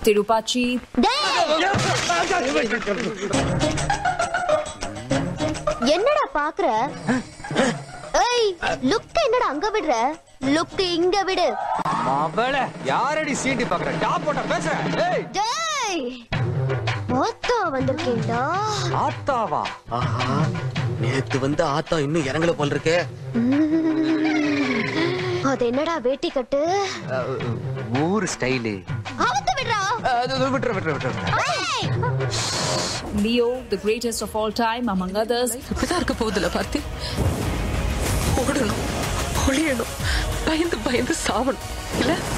Tirupachi, என்னடா பாக்குற ஏய் லுக் என்னடா அங்க விடுற லுக் இங்க விடு அவள யாரடி சீண்டி பாக்குற டாப் போட்ட பேசுற ஏய் டேய் ஓத்தோ வந்திருக்கேன்டா ஆத்தாவா ஆஹா நேத்து வந்து ஆத்தா இன்னும் இறங்கல போல் இருக்கே அது என்னடா வேட்டி கட்டு ஊர் ஸ்டைலு அவுத்து விடுறா விட்டுற விட்டுற விட்டுற ஏய்! Leo, the greatest of all time, among others, இப்படிதான் இருக்க போகுதுல பார்த்தி ஓடணும் ஒளியணும் பயந்து பயந்து சாவணும் இல்ல